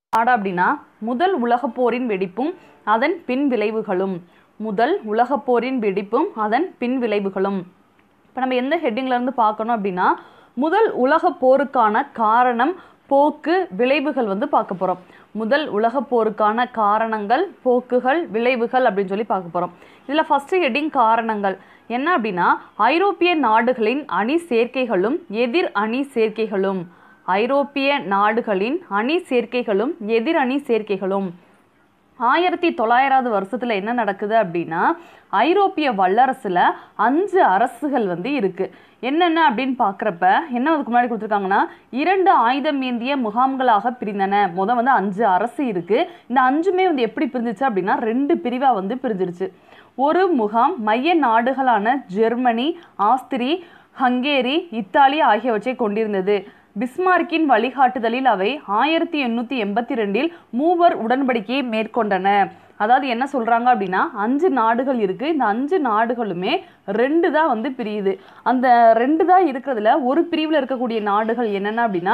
நாடு அப்படின்னா முதல் உலகப் போரின் வெடிப்பும் அதன் பின் விளைவுகளும் முதல் உலகப் போரின் வெடிப்பும் அதன் பின் விளைவுகளும் இப்போ நம்ம எந்த ஹெட்டிங்ல இருந்து பார்க்கணும் அப்படின்னா முதல் உலகப் போருக்கான காரணம் போக்கு விளைவுகள் வந்து பார்க்க போகிறோம் முதல் உலகப் போருக்கான காரணங்கள் போக்குகள் விளைவுகள் அப்படின்னு சொல்லி பார்க்க போகிறோம் இதில் ஃபஸ்ட்டு ஹெட்டிங் காரணங்கள் என்ன அப்படின்னா ஐரோப்பிய நாடுகளின் அணி சேர்க்கைகளும் எதிர் அணி சேர்க்கைகளும் ஐரோப்பிய நாடுகளின் அணி சேர்க்கைகளும் எதிர் அணி சேர்க்கைகளும் ஆயிரத்தி தொள்ளாயிராவது வருஷத்துல என்ன நடக்குது அப்படின்னா ஐரோப்பிய வல்லரசுல அஞ்சு அரசுகள் வந்து இருக்கு என்னென்ன அப்படின்னு பார்க்குறப்ப என்ன அதுக்கு முன்னாடி கொடுத்துருக்காங்கன்னா இரண்டு ஆயுதம் ஏந்திய முகாம்களாக பிரிந்தன முத வந்து அஞ்சு அரசு இருக்கு இந்த அஞ்சுமே வந்து எப்படி பிரிஞ்சிச்சு அப்படின்னா ரெண்டு பிரிவா வந்து பிரிஞ்சிருச்சு ஒரு முகாம் மைய நாடுகளான ஜெர்மனி ஆஸ்திரி ஹங்கேரி இத்தாலி ஆகியவற்றை கொண்டிருந்தது பிஸ்மார்க்கின் வழிகாட்டுதலில் அவை ஆயிரத்தி எண்ணூற்றி எண்பத்தி ரெண்டில் மூவர் உடன்படிக்கையை மேற்கொண்டன அதாவது என்ன சொல்றாங்க அப்படின்னா அஞ்சு நாடுகள் இருக்கு இந்த அஞ்சு நாடுகளுமே ரெண்டு தான் வந்து பிரியுது அந்த ரெண்டு தான் இருக்கிறதுல ஒரு பிரிவில் இருக்கக்கூடிய நாடுகள் என்னென்ன அப்படின்னா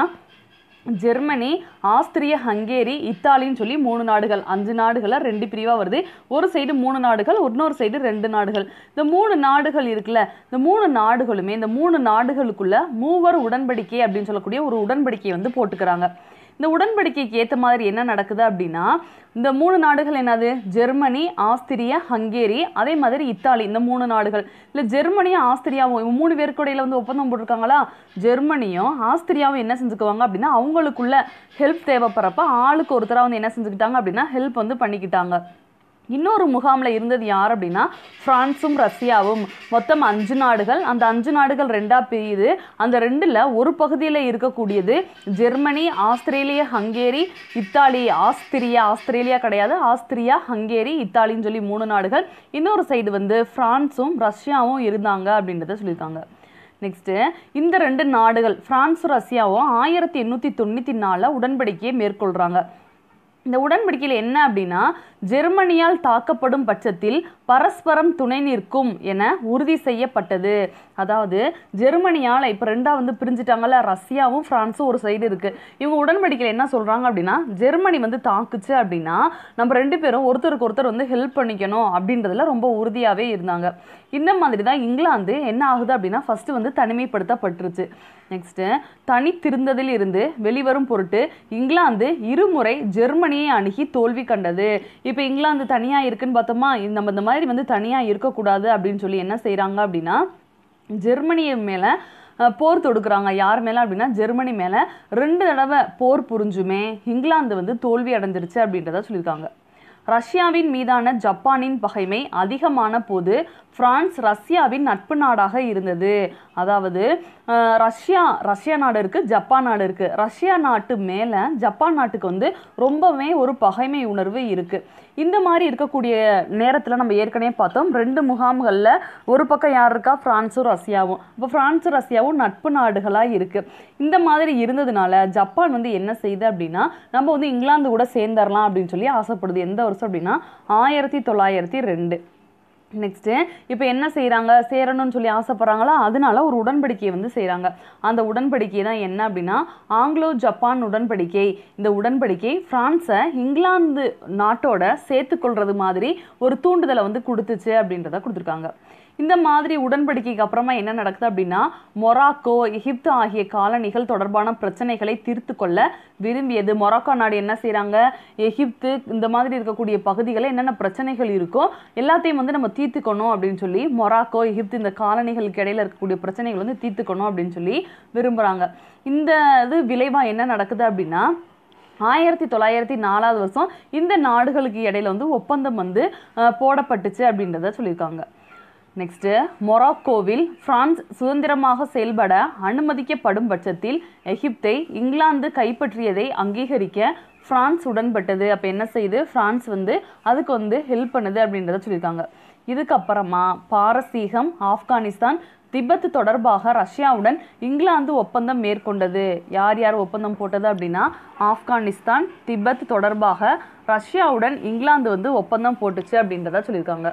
ஜெர்மனி ஆஸ்திரிய ஹங்கேரி இத்தாலின்னு சொல்லி மூணு நாடுகள் அஞ்சு நாடுகளை ரெண்டு பிரிவாக வருது ஒரு சைடு மூணு நாடுகள் இன்னொரு சைடு ரெண்டு நாடுகள் இந்த மூணு நாடுகள் இருக்குல்ல இந்த மூணு நாடுகளுமே இந்த மூணு நாடுகளுக்குள்ள மூவர் உடன்படிக்கை அப்படின்னு சொல்லக்கூடிய ஒரு உடன்படிக்கையை வந்து போட்டுக்கிறாங்க இந்த உடன்படிக்கைக்கு ஏற்ற மாதிரி என்ன நடக்குது அப்படின்னா இந்த மூணு நாடுகள் என்னது ஜெர்மனி ஆஸ்திரியா ஹங்கேரி அதே மாதிரி இத்தாலி இந்த மூணு நாடுகள் இல்லை ஜெர்மனியும் ஆஸ்திரியாவும் இவங்க மூணு பேருக்கு இடையில வந்து ஒப்பந்தம் போட்டிருக்காங்களா ஜெர்மனியும் ஆஸ்திரியாவும் என்ன செஞ்சுக்குவாங்க அப்படின்னா அவங்களுக்குள்ள ஹெல்ப் தேவைப்படுறப்ப ஆளுக்கு ஒருத்தராக வந்து என்ன செஞ்சுக்கிட்டாங்க அப்படின்னா ஹெல்ப் வந்து பண்ணிக்கிட்டாங்க இன்னொரு முகாமில் இருந்தது யார் அப்படின்னா பிரான்ஸும் ரஷ்யாவும் மொத்தம் அஞ்சு நாடுகள் அந்த அஞ்சு நாடுகள் ரெண்டா பிரியுது அந்த ரெண்டில் ஒரு பகுதியில் இருக்கக்கூடியது Germany Australia Hungary Italy Austria Australia கிடையாது ஆஸ்திரியா ஹங்கேரி இத்தாலின்னு சொல்லி மூணு நாடுகள் இன்னொரு சைடு வந்து பிரான்ஸும் ரஷ்யாவும் இருந்தாங்க அப்படின்றத சொல்லியிருக்காங்க நெக்ஸ்ட்டு இந்த ரெண்டு நாடுகள் பிரான்ஸும் ரஷ்யாவும் ஆயிரத்தி எண்ணூற்றி தொண்ணூற்றி நாலில் உடன்படிக்கையை மேற்கொள்கிறாங்க இந்த உடன்படிக்கையில் என்ன அப்படின்னா ஜெர்மனியால் தாக்கப்படும் பட்சத்தில் பரஸ்பரம் துணை நிற்கும் என உறுதி செய்யப்பட்டது அதாவது ஜெர்மனியால் இப்போ ரெண்டா வந்து பிரிஞ்சுட்டாங்கல்ல ரஷ்யாவும் பிரான்ஸும் ஒரு சைடு இருக்கு இவங்க உடன்படிக்கையில் என்ன சொல்றாங்க அப்படின்னா ஜெர்மனி வந்து தாக்குச்சு அப்படின்னா நம்ம ரெண்டு பேரும் ஒருத்தருக்கு ஒருத்தர் வந்து ஹெல்ப் பண்ணிக்கணும் அப்படின்றதுல ரொம்ப உறுதியாகவே இருந்தாங்க இந்த மாதிரி தான் இங்கிலாந்து என்ன ஆகுது அப்படின்னா ஃபர்ஸ்ட் வந்து தனிமைப்படுத்தப்பட்டுருச்சு நெக்ஸ்ட்டு தனித்திருந்ததில் இருந்து வெளிவரும் பொருட்டு இங்கிலாந்து இருமுறை ஜெர்மனியை அணுகி தோல்வி கண்டது இப்போ இங்கிலாந்து தனியாக இருக்குன்னு பார்த்தோமா இந்த- நம்ம இந்த மாதிரி வந்து தனியாக இருக்கக்கூடாது அப்படின்னு சொல்லி என்ன செய்கிறாங்க அப்படின்னா ஜெர்மனிய மேலே போர் தொடுக்குறாங்க யார் மேலே அப்படின்னா ஜெர்மனி மேலே ரெண்டு தடவை போர் புரிஞ்சுமே இங்கிலாந்து வந்து தோல்வி அடைஞ்சிருச்சு அப்படின்றத சொல்லியிருக்காங்க ரஷ்யாவின் மீதான ஜப்பானின் பகைமை அதிகமான போது பிரான்ஸ் ரஷ்யாவின் நட்பு நாடாக இருந்தது அதாவது அஹ், ரஷ்யா ரஷ்யா நாடு இருக்கு ஜப்பான் நாடு இருக்கு ரஷ்யா நாட்டு மேலே ஜப்பான் நாட்டுக்கு வந்து ரொம்பவே ஒரு பகைமை உணர்வு இருக்கு இந்த மாதிரி இருக்கக்கூடிய நேரத்தில் நம்ம ஏற்கனவே பார்த்தோம் ரெண்டு முகாம்களில் ஒரு பக்கம் யார் இருக்கா பிரான்ஸும் ரஷ்யாவும் இப்போ பிரான்ஸும் ரஷ்யாவும் நட்பு நாடுகளாக இருக்கு இந்த மாதிரி இருந்ததுனால ஜப்பான் வந்து என்ன செய்யுது அப்படின்னா நம்ம வந்து இங்கிலாந்து கூட சேர்ந்துடலாம் அப்படின்னு சொல்லி ஆசைப்படுது எந்த வருஷம் அப்படின்னா ஆயிரத்தி தொள்ளாயிரத்தி ரெண்டு நெக்ஸ்ட்டு இப்போ என்ன செய்கிறாங்க சேரணும்னு சொல்லி ஆசைப்படுறாங்களா அதனால ஒரு உடன்படிக்கையை வந்து செய்கிறாங்க அந்த உடன்படிக்கை தான் என்ன அப்படின்னா ஆங்கிலோ ஜப்பான் உடன்படிக்கை இந்த உடன்படிக்கை பிரான்ஸை இங்கிலாந்து நாட்டோட சேர்த்துக்கொள்றது மாதிரி ஒரு தூண்டுதலை வந்து கொடுத்துச்சு அப்படின்றத கொடுத்துருக்காங்க இந்த மாதிரி உடன்படிக்கைக்கு அப்புறமா என்ன நடக்குது அப்படின்னா மொராக்கோ எகிப்து ஆகிய காலனிகள் தொடர்பான பிரச்சனைகளை தீர்த்து கொள்ள விரும்பியது மொராக்கோ நாடு என்ன செய்றாங்க எகிப்து இந்த மாதிரி இருக்கக்கூடிய பகுதிகளில் என்னென்ன பிரச்சனைகள் இருக்கோ எல்லாத்தையும் வந்து நம்ம தீர்த்துக்கணும் அப்படின்னு சொல்லி மொராக்கோ எகிப்து இந்த காலனிகளுக்கு இடையில இருக்கக்கூடிய பிரச்சனைகள் வந்து தீர்த்துக்கணும் அப்படின்னு சொல்லி விரும்புகிறாங்க இந்த இது விளைவாக என்ன நடக்குது அப்படின்னா ஆயிரத்தி தொள்ளாயிரத்தி நாலாவது வருஷம் இந்த நாடுகளுக்கு இடையில வந்து ஒப்பந்தம் வந்து அஹ், போடப்பட்டுச்சு அப்படின்றத சொல்லியிருக்காங்க நெக்ஸ்ட்டு மொராக்கோவில் பிரான்ஸ் சுதந்திரமாக செயல்பட அனுமதிக்கப்படும் பட்சத்தில் எகிப்தை இங்கிலாந்து கைப்பற்றியதை அங்கீகரிக்க பிரான்ஸ் உடன்பட்டது அப்போ என்ன செய்யுது பிரான்ஸ் வந்து அதுக்கு வந்து ஹெல்ப் பண்ணுது அப்படின்றத சொல்லியிருக்காங்க இதுக்கப்புறமா பாரசீகம் ஆப்கானிஸ்தான் திபெத் தொடர்பாக ரஷ்யாவுடன் இங்கிலாந்து ஒப்பந்தம் மேற்கொண்டது யார் யார் ஒப்பந்தம் போட்டது அப்படின்னா ஆப்கானிஸ்தான் திபெத் தொடர்பாக ரஷ்யாவுடன் இங்கிலாந்து வந்து ஒப்பந்தம் போட்டுச்சு அப்படின்றத சொல்லியிருக்காங்க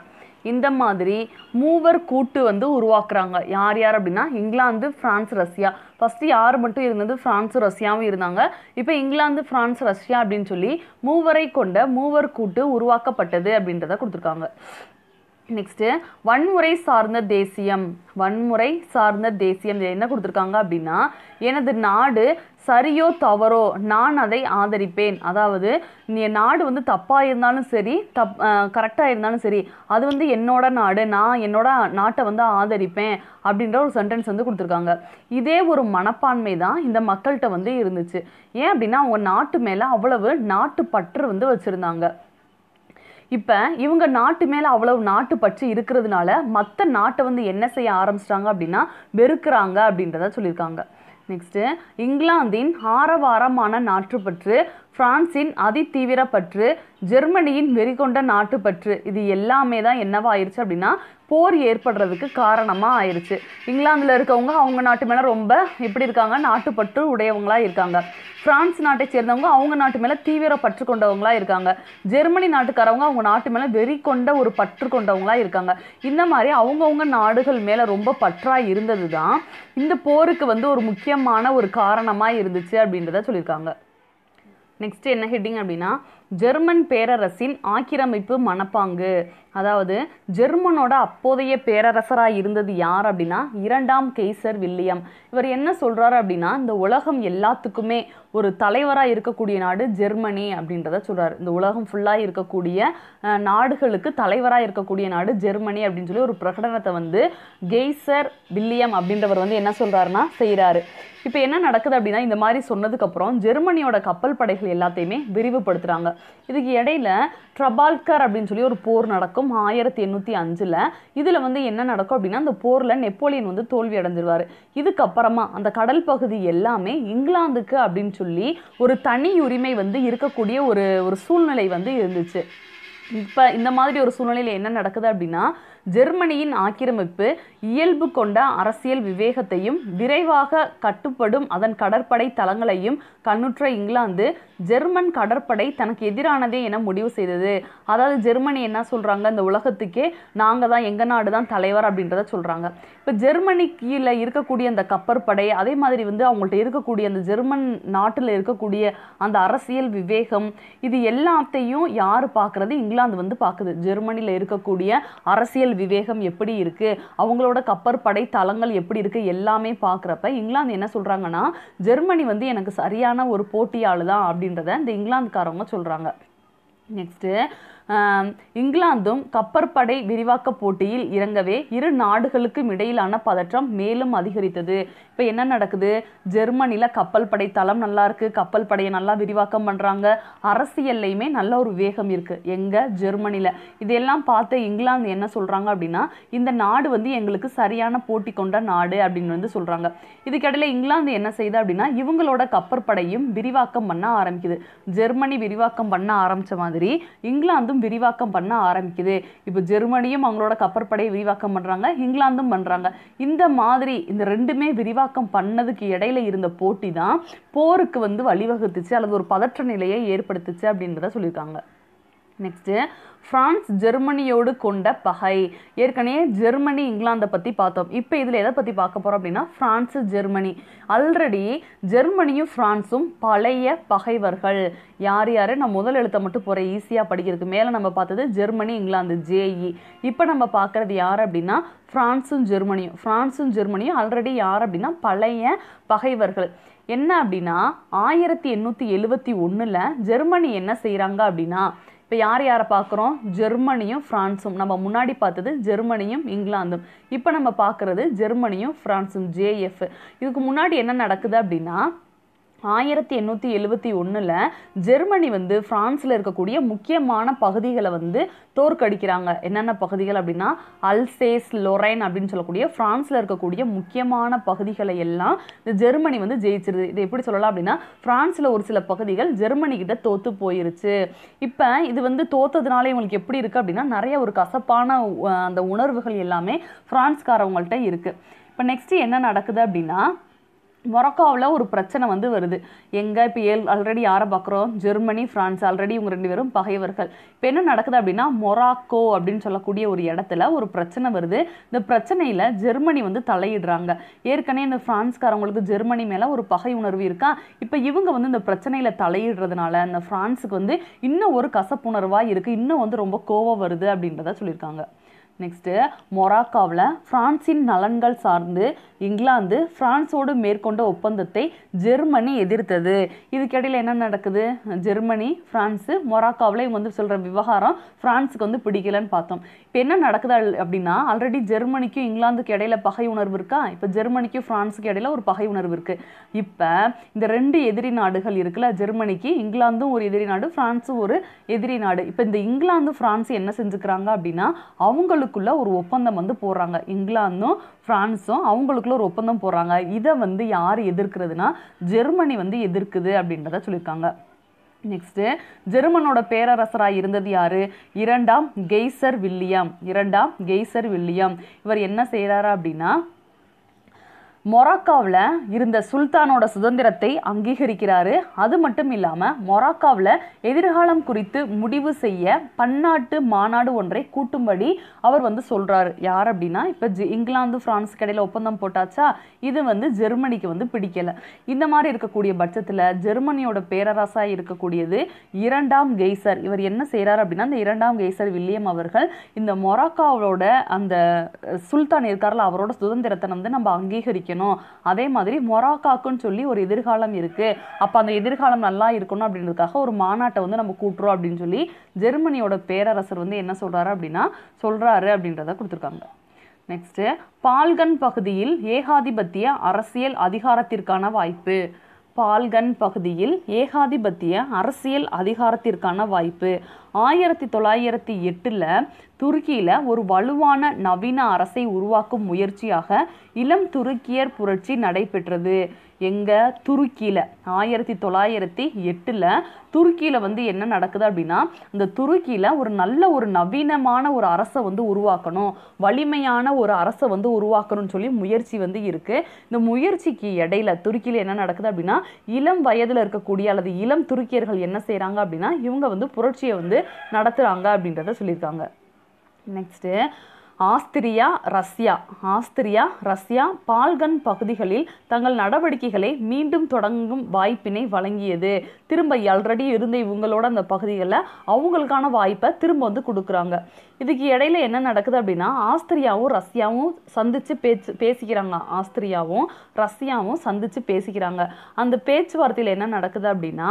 இந்த மாதிரி மூவர் கூட்டு வந்து உருவாக்குறாங்க யார் யார் அப்படின்னா இங்கிலாந்து பிரான்ஸ் ரஷ்யா ஃபர்ஸ்ட் யார் மட்டும் இருந்தது பிரான்ஸ் ரஷ்யாவும் இருந்தாங்க இப்போ இங்கிலாந்து பிரான்ஸ் ரஷ்யா அப்படின்னு சொல்லி மூவரை கொண்ட மூவர் கூட்டு உருவாக்கப்பட்டது அப்படின்றத கொடுத்துருக்காங்க நெக்ஸ்ட்டு வன்முறை சார்ந்த தேசியம் வன்முறை சார்ந்த தேசியம் இது என்ன கொடுத்துருக்காங்க அப்படின்னா எனது நாடு சரியோ தவறோ நான் அதை ஆதரிப்பேன் அதாவது நீ நாடு வந்து தப்பாக இருந்தாலும் சரி தப் கரெக்டாக இருந்தாலும் சரி அது வந்து என்னோட நாடு நான் என்னோட நாட்டை வந்து ஆதரிப்பேன் அப்படின்ற ஒரு சென்டென்ஸ் வந்து கொடுத்துருக்காங்க இதே ஒரு மனப்பான்மை தான் இந்த மக்கள்கிட்ட வந்து இருந்துச்சு ஏன் அப்படின்னா அவங்க நாட்டு மேலே அவ்வளவு நாட்டு பற்று வந்து வச்சுருந்தாங்க இப்போ இவங்க நாட்டு மேலே அவ்வளவு நாட்டு பற்று இருக்கிறதுனால மற்ற நாட்டை வந்து என்ன செய்ய ஆரம்பிச்சிட்டாங்க அப்படின்னா வெறுக்கிறாங்க அப்படின்றத சொல்லியிருக்காங்க நெக்ஸ்ட்டு இங்கிலாந்தின் ஆரவாரமான நாட்டுப்பற்று பிரான்சின் அதிதீவிர பற்று ஜெர்மனியின் வெறிகொண்ட நாட்டுப்பற்று இது எல்லாமே தான் என்னவா ஆயிடுச்சு அப்படின்னா போர் ஏற்படுறதுக்கு காரணமாக ஆயிடுச்சு இங்கிலாந்தில் இருக்கவங்க அவங்க நாட்டு மேலே ரொம்ப எப்படி இருக்காங்க நாட்டுப்பற்று உடையவங்களா இருக்காங்க பிரான்ஸ் நாட்டை சேர்ந்தவங்க அவங்க நாட்டு மேலே தீவிர பற்று கொண்டவங்களா இருக்காங்க ஜெர்மனி நாட்டுக்காரவங்க அவங்க நாட்டு மேலே வெறி கொண்ட ஒரு பற்று கொண்டவங்களா இருக்காங்க இந்த மாதிரி அவங்கவுங்க நாடுகள் மேலே ரொம்ப பற்றா இருந்தது தான் இந்த போருக்கு வந்து ஒரு முக்கியமான ஒரு காரணமாக இருந்துச்சு அப்படின்றத சொல்லியிருக்காங்க நெக்ஸ்ட் என்ன ஹெட்டிங் அப்படின்னா ஜெர்மன் பேரரசின் ஆக்கிரமிப்பு மனப்பாங்கு அதாவது ஜெர்மனோட அப்போதைய பேரரசராக இருந்தது யார் அப்படின்னா இரண்டாம் கெய்சர் வில்லியம் இவர் என்ன சொல்றாரு அப்படின்னா இந்த உலகம் எல்லாத்துக்குமே ஒரு தலைவராக இருக்கக்கூடிய நாடு ஜெர்மனி அப்படின்றத சொல்றாரு இந்த உலகம் ஃபுல்லாக இருக்கக்கூடிய அஹ், நாடுகளுக்கு தலைவராக இருக்கக்கூடிய நாடு ஜெர்மனி அப்படின்னு சொல்லி ஒரு பிரகடனத்தை வந்து கெய்சர் வில்லியம் அப்படின்றவர் வந்து என்ன சொல்றாருன்னா செய்கிறாரு இப்போ என்ன நடக்குது அப்படின்னா இந்த மாதிரி சொன்னதுக்கப்புறம் ஜெர்மனியோட கப்பல் படைகள் எல்லாத்தையுமே விரிவுபடுத்துகிறாங்க இதுக்கு இடையில ட்ரபால்கர் அப்படின்னு சொல்லி ஒரு போர் நடக்கும் ஆயிரத்தி எண்ணூற்றி அஞ்சில் இதில் வந்து என்ன நடக்கும் அப்படின்னா அந்த போரில் நெப்போலியன் வந்து தோல்வி அடைஞ்சிருவார் இதுக்கப்புறமா அந்த கடல் பகுதி எல்லாமே இங்கிலாந்துக்கு அப்படின்னு சொல்லி ஒரு தனி உரிமை வந்து இருக்கக்கூடிய ஒரு ஒரு சூழ்நிலை வந்து இருந்துச்சு இப்போ இந்த மாதிரி ஒரு சூழ்நிலையில் என்ன நடக்குது அப்படின்னா ஜெர்மனியின் ஆக்கிரமிப்பு இயல்பு கொண்ட அரசியல் விவேகத்தையும் விரைவாக கட்டுப்படும் அதன் கடற்படை தளங்களையும் கண்ணுற்ற இங்கிலாந்து ஜெர்மன் கடற்படை தனக்கு எதிரானதே என முடிவு செய்தது அதாவது ஜெர்மனி என்ன சொல்றாங்க இந்த உலகத்துக்கே நாங்க தான் எங்க நாடு தான் தலைவர் அப்படின்றத சொல்றாங்க இப்போ ஜெர்மனி கீழே இருக்கக்கூடிய அந்த கப்பற்படை அதே மாதிரி வந்து அவங்கள்ட்ட இருக்கக்கூடிய அந்த ஜெர்மன் நாட்டில் இருக்கக்கூடிய அந்த அரசியல் விவேகம் இது எல்லாத்தையும் யார் பார்க்கறது இங்கிலாந்து வந்து பார்க்குது ஜெர்மனியில் இருக்கக்கூடிய அரசியல் விவேகம் எப்படி இருக்கு அவங்களோட கப்பற்படை தளங்கள் எப்படி இருக்கு எல்லாமே பார்க்குறப்ப இங்கிலாந்து என்ன சொல்றாங்கன்னா ஜெர்மனி வந்து எனக்கு சரியான ஒரு போட்டியாளு தான் அப்படின்றத இந்த இங்கிலாந்துக்காரவங்க சொல்றாங்க நெக்ஸ்ட்டு இங்கிலாந்தும் கப்பற்படை விரிவாக்க போட்டியில் இறங்கவே இரு நாடுகளுக்கும் இடையிலான பதற்றம் மேலும் அதிகரித்தது இப்போ என்ன நடக்குது ஜெர்மனியில் கப்பல் படை தளம் நல்லா இருக்கு கப்பல் படையை நல்லா விரிவாக்கம் பண்ணுறாங்க அரசியல்லையுமே நல்ல ஒரு வேகம் இருக்கு எங்க ஜெர்மனியில் இதெல்லாம் பார்த்து இங்கிலாந்து என்ன சொல்றாங்க அப்படின்னா இந்த நாடு வந்து எங்களுக்கு சரியான போட்டி கொண்ட நாடு அப்படின்னு வந்து சொல்றாங்க இதுக்கிடையில இங்கிலாந்து என்ன செய்யுது அப்படின்னா இவங்களோட கப்பற்படையும் விரிவாக்கம் பண்ண ஆரம்பிக்குது ஜெர்மனி விரிவாக்கம் பண்ண ஆரம்பிச்ச மாதிரி இங்கிலாந்தும் விரிவாக்கம் பண்ண ஆரம்பிக்குது இப்போ ஜெர்மனியும் அவங்களோட கப்பற்படையை விரிவாக்கம் பண்றாங்க இங்கிலாந்தும் பண்றாங்க இந்த மாதிரி இந்த ரெண்டுமே விரிவாக்கம் பண்ணதுக்கு இடையில இருந்த போட்டி தான் போருக்கு வந்து வழிவகுத்துச்சு அல்லது ஒரு பதற்ற நிலையை ஏற்படுத்துச்சு அப்படின்றத சொல்லியிருக்காங்க நெக்ஸ்ட்டு பிரான்ஸ் ஜெர்மனியோடு கொண்ட பகை ஏற்கனவே ஜெர்மனி இங்கிலாந்தை பற்றி பார்த்தோம் இப்போ இதில் எதை பற்றி பார்க்க போகிறோம் அப்படின்னா பிரான்ஸு ஜெர்மனி ஆல்ரெடி ஜெர்மனியும் பிரான்ஸும் பழைய பகைவர்கள் யார் யார் நான் முதல் எழுத்தை மட்டும் போகிறேன் ஈஸியாக படிக்கிறதுக்கு மேலே நம்ம பார்த்தது ஜெர்மனி இங்கிலாந்து ஜேஇ இப்போ நம்ம பார்க்குறது யார் அப்படின்னா பிரான்ஸும் ஜெர்மனியும் பிரான்ஸும் ஜெர்மனியும் ஆல்ரெடி யார் அப்படின்னா பழைய பகைவர்கள் என்ன அப்படின்னா ஆயிரத்தி எண்ணூற்றி எழுவத்தி ஒன்றில் ஜெர்மனி என்ன செய்கிறாங்க அப்படின்னா இப்போ யார் யாரை பார்க்குறோம் ஜெர்மனியும் ஃப்ரான்ஸும் நம்ம முன்னாடி பார்த்தது ஜெர்மனியும் இங்கிலாந்தும் இப்போ நம்ம பார்க்குறது ஜெர்மனியும் ஃப்ரான்ஸும் ஜேஎஃப் இதுக்கு முன்னாடி என்ன நடக்குது அப்படின்னா ஆயிரத்தி எண்ணூற்றி எழுவத்தி ஒன்றில் ஜெர்மனி வந்து ஃப்ரான்ஸில் இருக்கக்கூடிய முக்கியமான பகுதிகளை வந்து தோற்கடிக்கிறாங்க என்னென்ன பகுதிகள் அப்படின்னா அல்சேஸ் லொரைன் அப்படின்னு சொல்லக்கூடிய ஃப்ரான்ஸில் இருக்கக்கூடிய முக்கியமான பகுதிகளை எல்லாம் இந்த ஜெர்மனி வந்து ஜெயிச்சிருது இது எப்படி சொல்லலாம் அப்படின்னா ஃப்ரான்ஸில் ஒரு சில பகுதிகள் ஜெர்மனி கிட்ட தோத்து போயிருச்சு இப்போ இது வந்து தோத்ததுனால இவங்களுக்கு எப்படி இருக்குது அப்படின்னா நிறைய ஒரு கசப்பான அஹ், அந்த உணர்வுகள் எல்லாமே ஃப்ரான்ஸ்காரவங்கள்ட்ட இருக்குது இப்போ நெக்ஸ்ட் என்ன நடக்குது அப்படின்னா மொரக்காவில் ஒரு பிரச்சனை வந்து வருது எங்கே இப்போ ஏல் ஆல்ரெடி யாரை பார்க்குறோம் ஜெர்மனி ஃப்ரான்ஸ் ஆல்ரெடி இவங்க ரெண்டு பேரும் பகைவர்கள் இப்போ என்ன நடக்குது அப்படின்னா மொராக்கோ அப்படின்னு சொல்லக்கூடிய ஒரு இடத்துல ஒரு பிரச்சனை வருது இந்த பிரச்சனையில் ஜெர்மனி வந்து தலையிடுறாங்க ஏற்கனவே இந்த ஃப்ரான்ஸ்காரவங்களுக்கு ஜெர்மனி மேலே ஒரு பகை உணர்வு இருக்கா இப்போ இவங்க வந்து இந்த பிரச்சனையில் தலையிடுறதுனால இந்த ஃப்ரான்ஸுக்கு வந்து இன்னும் ஒரு கசப்புணர்வாக இருக்குது இன்னும் வந்து ரொம்ப கோவம் வருது அப்படின்றத சொல்லியிருக்காங்க நெக்ஸ்ட்டு மொராக்காவில் பிரான்சின் நலன்கள் சார்ந்து இங்கிலாந்து பிரான்ஸோடு மேற்கொண்ட ஒப்பந்தத்தை ஜெர்மனி எதிர்த்தது இதுக்கிடையில் என்ன நடக்குது ஜெர்மனி பிரான்ஸு மொராக்காவில் இவங்க வந்து சொல்கிற விவகாரம் பிரான்ஸுக்கு வந்து பிடிக்கலன்னு பார்த்தோம் இப்போ என்ன நடக்குது அல்- அப்படின்னா ஆல்ரெடி ஜெர்மனிக்கும் இங்கிலாந்துக்கு இடையில பகை உணர்வு இருக்கா இப்போ ஜெர்மனிக்கும் பிரான்ஸுக்கு இடையில ஒரு பகை உணர்வு இருக்கு இப்போ இந்த ரெண்டு எதிரி நாடுகள் இருக்குல்ல ஜெர்மனிக்கு இங்கிலாந்தும் ஒரு எதிரி நாடு பிரான்ஸும் ஒரு எதிரி நாடு இப்போ இந்த இங்கிலாந்து பிரான்ஸ் என்ன செஞ்சுக்கிறாங்க அப்படின்னா அவங்களுக்குள்ள ஒரு ஒப்பந்தம் வந்து போடுறாங்க இங்கிலாந்தும் பிரான்ஸும் அவங்களுக்குள்ள ஒரு ஒப்பந்தம் போடுறாங்க இதை வந்து யார் எதிர்க்கிறதுனா ஜெர்மனி வந்து எதிர்க்குது அப்படின்றத சொல்லியிருக்காங்க நெக்ஸ்ட்டு ஜெர்மனோட பேரரசராக இருந்தது யாரு இரண்டாம் கெய்சர் வில்லியம் இரண்டாம் கெய்சர் வில்லியம் இவர் என்ன செய்கிறாரு அப்படின்னா மொராக்காவில் இருந்த சுல்தானோட சுதந்திரத்தை அங்கீகரிக்கிறாரு அது மட்டும் இல்லாமல் மொராக்காவில் எதிர்காலம் குறித்து முடிவு செய்ய பன்னாட்டு மாநாடு ஒன்றை கூட்டும்படி அவர் வந்து சொல்றாரு யார் அப்படின்னா இப்போ ஜி இங்கிலாந்து பிரான்ஸ் இடையில ஒப்பந்தம் போட்டாச்சா இது வந்து ஜெர்மனிக்கு வந்து பிடிக்கல இந்த மாதிரி இருக்கக்கூடிய பட்சத்தில் ஜெர்மனியோட பேரரசாக இருக்கக்கூடியது இரண்டாம் கெய்சர் இவர் என்ன செய்றாரு அப்படின்னா இந்த இரண்டாம் கெய்சர் வில்லியம் அவர்கள் இந்த மொராக்காவோட அந்த அஹ், சுல்தான் இருக்கார்ல அவரோட சுதந்திரத்தை வந்து நம்ம அங்கீகரிக்கணும் அதே மாதிரி மொராக்காக்குன்னு சொல்லி ஒரு எதிர்காலம் இருக்கு அப்ப அந்த எதிர்காலம் நல்லா இருக்கணும் அப்படின்றதுக்காக ஒரு மாநாட்டை வந்து நம்ம கூட்டுறோம் அப்படின்னு சொல்லி ஜெர்மனியோட பேரரசர் வந்து என்ன சொல்றாரு அப்படின்னா சொல்றாரு அப்படின்றத கொடுத்துருக்காங்க நெக்ஸ்ட் பால்கன் பகுதியில் ஏகாதிபத்திய அரசியல் அதிகாரத்திற்கான வாய்ப்பு பால்கன் பகுதியில் ஏகாதிபத்திய அரசியல் அதிகாரத்திற்கான வாய்ப்பு ஆயிரத்தி தொள்ளாயிரத்தி எட்டில் துருக்கியில் ஒரு வலுவான நவீன அரசை உருவாக்கும் முயற்சியாக இளம் துருக்கியர் புரட்சி நடைபெற்றது எங்க துருக்கியில் ஆயிரத்தி தொள்ளாயிரத்தி எட்டில் துருக்கியில் வந்து என்ன நடக்குது அப்படின்னா இந்த துருக்கியில் ஒரு நல்ல ஒரு நவீனமான ஒரு அரசை வந்து உருவாக்கணும் வலிமையான ஒரு அரசை வந்து உருவாக்கணும்னு சொல்லி முயற்சி வந்து இருக்கு இந்த முயற்சிக்கு இடையில துருக்கியில் என்ன நடக்குது அப்படின்னா இளம் வயதில் இருக்கக்கூடிய அல்லது இளம் துருக்கியர்கள் என்ன செய்கிறாங்க அப்படின்னா இவங்க வந்து புரட்சியை வந்து நடத்துகிறாங்க அப்படின்றத சொல்லியிருக்காங்க next Austria Russia Austria Russia Balkan பகுதிகளில் தங்கள் நடவடிக்கைகளை மீண்டும் தொடங்கும் வாய்ப்பினை வழங்கியது திரும்ப ஆல்ரெடி இருந்த இவங்களோட அந்த பகுதிகளில் அவங்களுக்கான வாய்ப்பை திரும்ப வந்து கொடுக்குறாங்க இதுக்கு இடையில என்ன நடக்குது அப்படின்னா ஆஸ்திரியாவும் ரஷ்யாவும் சந்திச்சு பேச்சு பேசிக்கிறாங்க ஆஸ்திரியாவும் ரஷ்யாவும் சந்திச்சு பேசிக்கிறாங்க அந்த பேச்சுவார்த்தையில் என்ன நடக்குது அப்படின்னா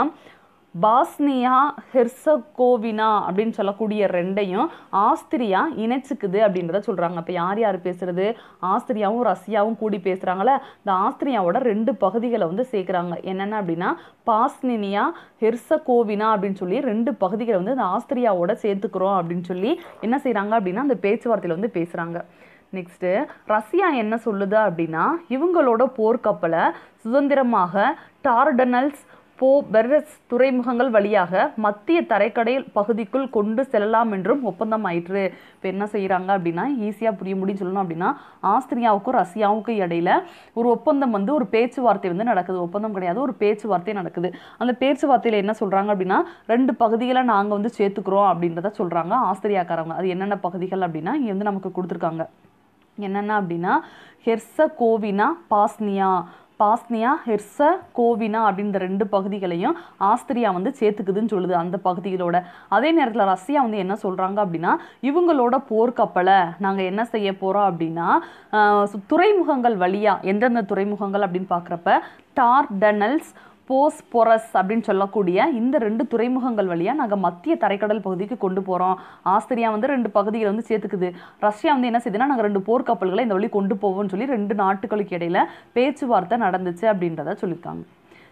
பாஸ்னியா ஹெர்சகோவினா அப்படின்னு சொல்லக்கூடிய ரெண்டையும் ஆஸ்திரியா இணைச்சுக்குது அப்படின்றத சொல்றாங்க அப்போ யார் யார் பேசுறது ஆஸ்திரியாவும் ரஷ்யாவும் கூடி பேசுறாங்கல்ல இந்த ஆஸ்திரியாவோட ரெண்டு பகுதிகளை வந்து சேர்க்குறாங்க என்னென்ன அப்படின்னா பாஸ்னினியா ஹெர்சகோவினா அப்படின்னு சொல்லி ரெண்டு பகுதிகளை வந்து இந்த ஆஸ்திரியாவோட சேர்த்துக்கிறோம் அப்படின்னு சொல்லி என்ன செய்றாங்க அப்படின்னா அந்த பேச்சுவார்த்தையில் வந்து பேசுறாங்க நெக்ஸ்ட்டு ரஷ்யா என்ன சொல்லுது அப்படின்னா இவங்களோட போர்க்கப்பலை சுதந்திரமாக டார்டனல்ஸ் போ பெர்ரஸ் துறைமுகங்கள் வழியாக மத்திய தரைக்கடை பகுதிக்குள் கொண்டு செல்லலாம் என்றும் ஒப்பந்தம் ஆயிற்று இப்போ என்ன செய்கிறாங்க அப்படின்னா ஈஸியாக புரிய முடியும்னு சொல்லணும் அப்படின்னா ஆஸ்திரியாவுக்கும் ரஷ்யாவுக்கும் இடையில ஒரு ஒப்பந்தம் வந்து ஒரு பேச்சுவார்த்தை வந்து நடக்குது ஒப்பந்தம் கிடையாது ஒரு பேச்சுவார்த்தை நடக்குது அந்த பேச்சுவார்த்தையில் என்ன சொல்கிறாங்க அப்படின்னா ரெண்டு பகுதிகளை நாங்கள் வந்து சேர்த்துக்கிறோம் அப்படின்றத சொல்கிறாங்க ஆஸ்திரியாக்காரங்க அது என்னென்ன பகுதிகள் அப்படின்னா இங்கே வந்து நமக்கு கொடுத்துருக்காங்க என்னென்ன அப்படின்னா Herzegovina Bosnia Bosnia Herzegovina அப்படின்ற ரெண்டு பகுதிகளையும் ஆஸ்திரியா வந்து சேர்த்துக்குதுன்னு சொல்லுது அந்த பகுதிகளோட அதே நேரத்தில் ரஷ்யா வந்து என்ன சொல்கிறாங்க அப்படின்னா இவங்களோட போர்க்கப்பலை நாங்கள் என்ன செய்ய போகிறோம் அப்படின்னா ஆஹ் சு- துறைமுகங்கள் வழியாக எந்தெந்த துறைமுகங்கள் அப்படின்னு பார்க்குறப்ப டார்டனல்ஸ் போஸ்பொரஸ் அப்படின்னு சொல்லக்கூடிய இந்த ரெண்டு துறைமுகங்கள் வழியாக நாங்கள் மத்திய தரைக்கடல் பகுதிக்கு கொண்டு போகிறோம் ஆஸ்திரியா வந்து ரெண்டு பகுதிகளை வந்து சேர்த்துக்குது ரஷ்யா வந்து என்ன செய்யுதுன்னா நாங்கள் ரெண்டு போர்க்கப்பல்களை இந்த வழி கொண்டு போவோம்னு சொல்லி ரெண்டு நாட்டுகளுக்கு இடையில பேச்சுவார்த்தை நடந்துச்சு அப்படின்றத சொல்லியிருக்காங்க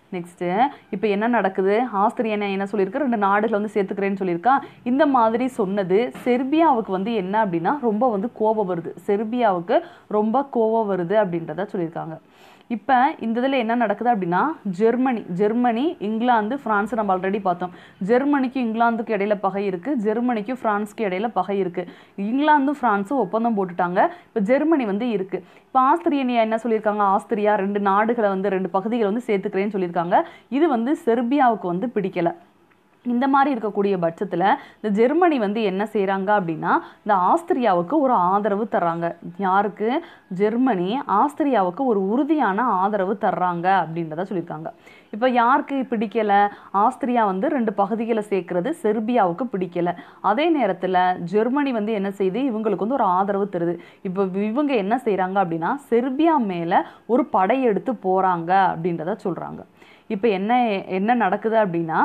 நெக்ஸ்ட்டு இப்போ என்ன நடக்குது ஆஸ்திரியனை என்ன சொல்லியிருக்கு ரெண்டு நாடுகளை வந்து சேர்த்துக்கிறேன்னு சொல்லியிருக்கா இந்த மாதிரி சொன்னது செர்பியாவுக்கு வந்து என்ன அப்படின்னா ரொம்ப வந்து கோபம் வருது செர்பியாவுக்கு ரொம்ப கோபம் வருது அப்படின்றத சொல்லியிருக்காங்க இப்போ இந்த இதில் என்ன நடக்குது அப்படின்னா ஜெர்மனி ஜெர்மனி இங்கிலாந்து ஃப்ரான்ஸ் நம்ம ஆல்ரெடி பார்த்தோம் ஜெர்மனிக்கும் இங்கிலாந்துக்கு இடையில பகை இருக்குது ஜெர்மனிக்கும் ஃப்ரான்ஸ்க்கு இடையில பகை இருக்குது இங்கிலாந்தும் ஃப்ரான்ஸும் ஒப்பந்தம் போட்டுட்டாங்க இப்போ ஜெர்மனி வந்து இருக்குது இப்போ ஆஸ்திரியனியா என்ன சொல்லியிருக்காங்க ஆஸ்திரியா ரெண்டு நாடுகளை வந்து ரெண்டு பகுதிகளை வந்து சேர்த்துக்கிறேன்னு சொல்லியிருக்காங்க இது வந்து செர்பியாவுக்கு வந்து பிடிக்கல இந்த மாதிரி இருக்கக்கூடிய பட்சத்தில் இந்த ஜெர்மனி வந்து என்ன செய்கிறாங்க அப்படின்னா இந்த ஆஸ்திரியாவுக்கு ஒரு ஆதரவு தர்றாங்க யாருக்கு ஜெர்மனி ஆஸ்திரியாவுக்கு ஒரு உறுதியான ஆதரவு தர்றாங்க அப்படின்றத சொல்லியிருக்காங்க இப்போ யாருக்கு பிடிக்கல ஆஸ்திரியா வந்து ரெண்டு பகுதிகளை சேர்க்கறது செர்பியாவுக்கு பிடிக்கல அதே நேரத்தில் ஜெர்மனி வந்து என்ன செய்யுது இவங்களுக்கு வந்து ஒரு ஆதரவு தருது இப்போ இவங்க என்ன செய்கிறாங்க அப்படின்னா செர்பியா மேலே ஒரு படையெடுத்து போகிறாங்க அப்படின்றத சொல்கிறாங்க இப்போ என்ன என்ன நடக்குது அப்படின்னா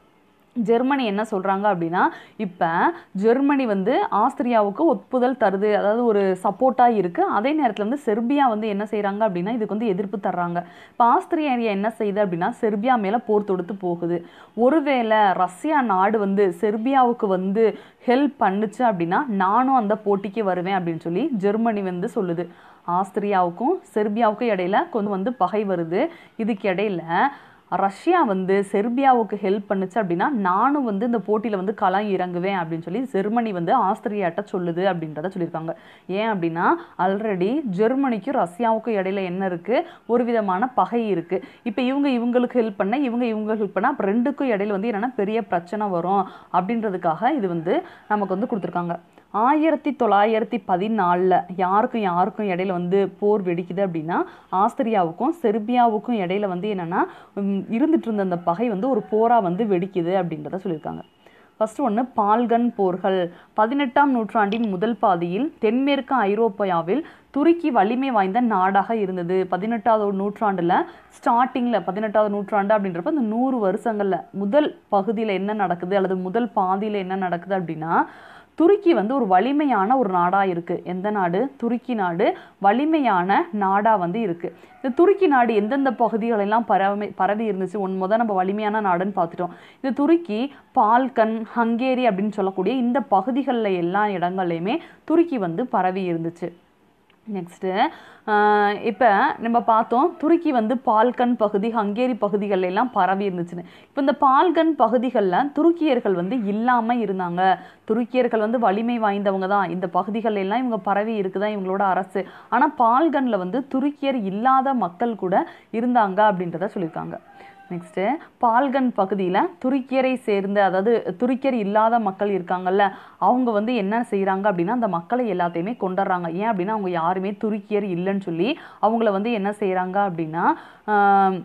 ஜெர்மனி என்ன சொல்கிறாங்க அப்படின்னா இப்போ ஜெர்மனி வந்து ஆஸ்திரியாவுக்கு ஒப்புதல் தருது அதாவது ஒரு சப்போர்ட்டாக இருக்குது அதே நேரத்தில் வந்து செர்பியா வந்து என்ன செய்கிறாங்க அப்படின்னா இதுக்கு வந்து எதிர்ப்பு தர்றாங்க இப்போ ஆஸ்திரியா என்ன செய்யுது அப்படின்னா செர்பியா மேலே போர் தொடுத்து போகுது ஒருவேளை ரஷ்யா நாடு வந்து செர்பியாவுக்கு வந்து ஹெல்ப் பண்ணுச்சு அப்படின்னா நானும் அந்த போட்டிக்கு வருவேன் அப்படின்னு சொல்லி ஜெர்மனி வந்து சொல்லுது ஆஸ்திரியாவுக்கும் செர்பியாவுக்கும் இடையில கொஞ்சம் வந்து பகை வருது இதுக்கு இடையில ரஷ்யா வந்து செர்பியாவுக்கு ஹெல்ப் பண்ணுச்சு அப்படின்னா நானும் வந்து இந்த போட்டியில் வந்து களம் இறங்குவேன் அப்படின்னு சொல்லி ஜெர்மனி வந்து ஆஸ்திரியாட்ட சொல்லுது அப்படின்றத சொல்லியிருக்காங்க ஏன் அப்படின்னா ஆல்ரெடி ஜெர்மனிக்கும் ரஷ்யாவுக்கும் இடையில என்ன இருக்குது ஒரு விதமான பகை இருக்குது இப்போ இவங்க இவங்களுக்கு ஹெல்ப் பண்ண இவங்க இவங்களுக்கு ஹெல்ப் பண்ணால் அப்போ ரெண்டுக்கும் இடையில வந்து என்னென்னா பெரிய பிரச்சனை வரும் அப்படின்றதுக்காக இது வந்து நமக்கு வந்து கொடுத்துருக்காங்க ஆயிரத்தி தொள்ளாயிரத்தி பதினாலில் யாருக்கும் யாருக்கும் இடையில வந்து போர் வெடிக்குது அப்படின்னா ஆஸ்திரியாவுக்கும் செர்பியாவுக்கும் இடையில வந்து என்னென்னா இருந்துட்டு இருந்த அந்த பகை வந்து ஒரு போராக வந்து வெடிக்குது அப்படின்றத சொல்லியிருக்காங்க ஃபர்ஸ்ட் ஒன்று பால்கன் போர்கள் பதினெட்டாம் நூற்றாண்டின் முதல் பாதியில் தென்மேற்கு ஐரோப்பாவில் துருக்கி வலிமை வாய்ந்த நாடாக இருந்தது பதினெட்டாவது நூற்றாண்டில் ஸ்டார்டிங்கில் பதினெட்டாவது நூற்றாண்டு அப்படின்றப்ப இந்த நூறு வருஷங்களில் முதல் பகுதியில் என்ன நடக்குது அல்லது முதல் பாதியில் என்ன நடக்குது அப்படின்னா துருக்கி வந்து ஒரு வலிமையான ஒரு நாடாக இருக்குது எந்த நாடு துருக்கி நாடு வலிமையான நாடாக வந்து இருக்குது இந்த துருக்கி நாடு எந்தெந்த பகுதிகளெல்லாம் பரவி பரவி இருந்துச்சு ஒன் முதல் நம்ம வலிமையான நாடுன்னு பார்த்துட்டோம் இந்த துருக்கி பால்கன் ஹங்கேரி அப்படின்னு சொல்லக்கூடிய இந்த பகுதிகளில் எல்லா இடங்கள்லையுமே துருக்கி வந்து பரவி இருந்துச்சு நெக்ஸ்ட்டு இப்போ நம்ம பார்த்தோம் துருக்கி வந்து பால்கன் பகுதி ஹங்கேரி பகுதிகள் எல்லாம் பரவி இருந்துச்சுன்னு இப்போ இந்த பால்கன் பகுதிகளில் துருக்கியர்கள் வந்து இல்லாமல் இருந்தாங்க துருக்கியர்கள் வந்து வலிமை வாய்ந்தவங்க தான் இந்த பகுதிகள் எல்லாம் இவங்க பரவி இருக்குதா இவங்களோட அரசு ஆனால் பால்கனில் வந்து துருக்கியர் இல்லாத மக்கள் கூட இருந்தாங்க அப்படின்றத சொல்லியிருக்காங்க நெக்ஸ்ட்டு பால்கன் பகுதியில் துருக்கியரை சேர்ந்த அதாவது துருக்கியர் இல்லாத மக்கள் இருக்காங்கல்ல அவங்க வந்து என்ன செய்கிறாங்க அப்படின்னா அந்த மக்களை எல்லாத்தையுமே கொண்டுடுறாங்க ஏன் அப்படின்னா அவங்க யாருமே துருக்கியர் இல்லைன்னு சொல்லி அவங்கள வந்து என்ன செய்கிறாங்க அப்படின்னா ஆம்,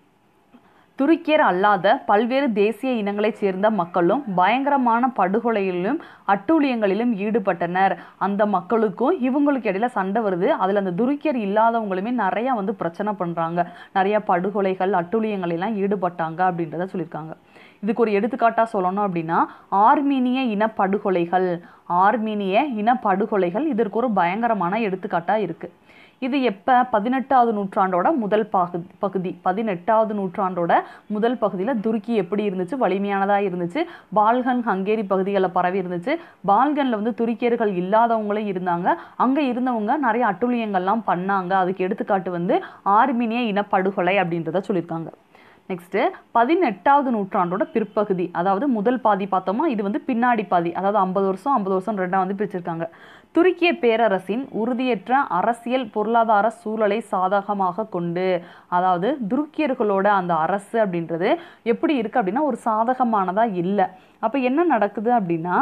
துருக்கியர் அல்லாத பல்வேறு தேசிய இனங்களைச் சேர்ந்த மக்களும் பயங்கரமான படுகொலைகளிலும் அட்டூழியங்களிலும் ஈடுபட்டனர் அந்த மக்களுக்கும் இவங்களுக்கு இடையில சண்டை வருது அதில் அந்த துருக்கியர் இல்லாதவங்களுமே நிறையா வந்து பிரச்சனை பண்ணுறாங்க நிறைய படுகொலைகள் அட்டூழியங்கள் எல்லாம் ஈடுபட்டாங்க அப்படின்றத சொல்லியிருக்காங்க இதுக்கு ஒரு எடுத்துக்காட்டாக சொல்லணும் அப்படின்னா ஆர்மீனிய இனப்படுகொலைகள் ஆர்மீனிய இனப்படுகொலைகள் இதற்கு ஒரு பயங்கரமான எடுத்துக்காட்டாக இருக்குது இது எப்போ பதினெட்டாவது நூற்றாண்டோட முதல் பகு பகுதி பதினெட்டாவது நூற்றாண்டோட முதல் பகுதியில் துருக்கி எப்படி இருந்துச்சு வலிமையானதாக இருந்துச்சு பால்கன் ஹங்கேரி பகுதிகளில் பரவி இருந்துச்சு பால்கனில் வந்து துருக்கியர்கள் இல்லாதவங்களும் இருந்தாங்க அங்கே இருந்தவங்க நிறைய அட்டுழியங்கள்லாம் பண்ணாங்க அதுக்கு எடுத்துக்காட்டு வந்து ஆர்மீனிய இனப்படுகொலை அப்படின்றத சொல்லியிருக்காங்க நெக்ஸ்ட்டு பதினெட்டாவது நூற்றாண்டோட பிற்பகுதி அதாவது முதல் பாதி பார்த்தோமா இது வந்து பின்னாடி பாதி அதாவது ஐம்பது வருஷம் ஐம்பது வருஷம் ரெண்டாக வந்து பிரிச்சிருக்காங்க துருக்கிய பேரரசின் உறுதியற்ற அரசியல் பொருளாதார சூழலை சாதகமாக கொண்டு அதாவது துருக்கியர்களோட அந்த அரசு அப்படின்றது எப்படி இருக்குது அப்படின்னா ஒரு சாதகமானதாக இல்லை அப்போ என்ன நடக்குது அப்படின்னா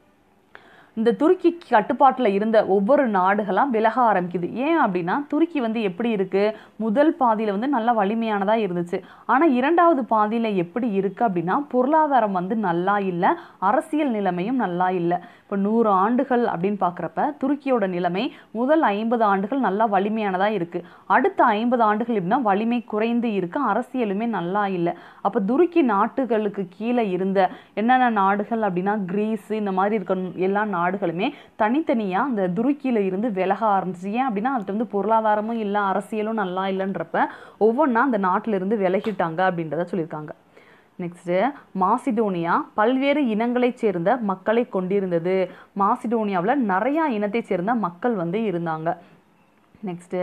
இந்த துருக்கி கட்டுப்பாட்டில் இருந்த ஒவ்வொரு நாடுகளாம் விலக ஆரம்பிக்குது ஏன் அப்படின்னா துருக்கி வந்து எப்படி இருக்குது முதல் பாதியில் வந்து நல்லா வலிமையானதாக இருந்துச்சு ஆனால் இரண்டாவது பாதியில் எப்படி இருக்குது அப்படின்னா பொருளாதாரம் வந்து நல்லா இல்லை அரசியல் நிலைமையும் நல்லா இல்லை இப்போ நூறு ஆண்டுகள் அப்படின்னு பார்க்குறப்ப துருக்கியோட நிலைமை முதல் ஐம்பது ஆண்டுகள் நல்லா வலிமையானதாக இருக்குது அடுத்த ஐம்பது ஆண்டுகள் எப்படின்னா வலிமை குறைந்து இருக்கு அரசியலுமே நல்லா இல்லை அப்போ துருக்கி நாட்டுகளுக்கு கீழே இருந்த என்னென்ன நாடுகள் அப்படின்னா கிரீஸ் இந்த மாதிரி இருக்க எல்லா நாடுகளுமே தனித்தனியாக அந்த துருக்கியில் இருந்து விலக ஆரம்பிச்சு ஏன் அப்படின்னா அதுக்கு வந்து பொருளாதாரமும் இல்லை அரசியலும் நல்லா இல்லைன்றப்ப ஒவ்வொன்றா அந்த நாட்டில இருந்து விலகிட்டாங்க அப்படின்றத சொல்லியிருக்காங்க நெக்ஸ்ட்டு மாசிடோனியா பல்வேறு இனங்களைச் சேர்ந்த மக்களை கொண்டிருந்தது மாசிடோனியாவில் நிறையா இனத்தைச் சேர்ந்த மக்கள் வந்து இருந்தாங்க நெக்ஸ்ட்டு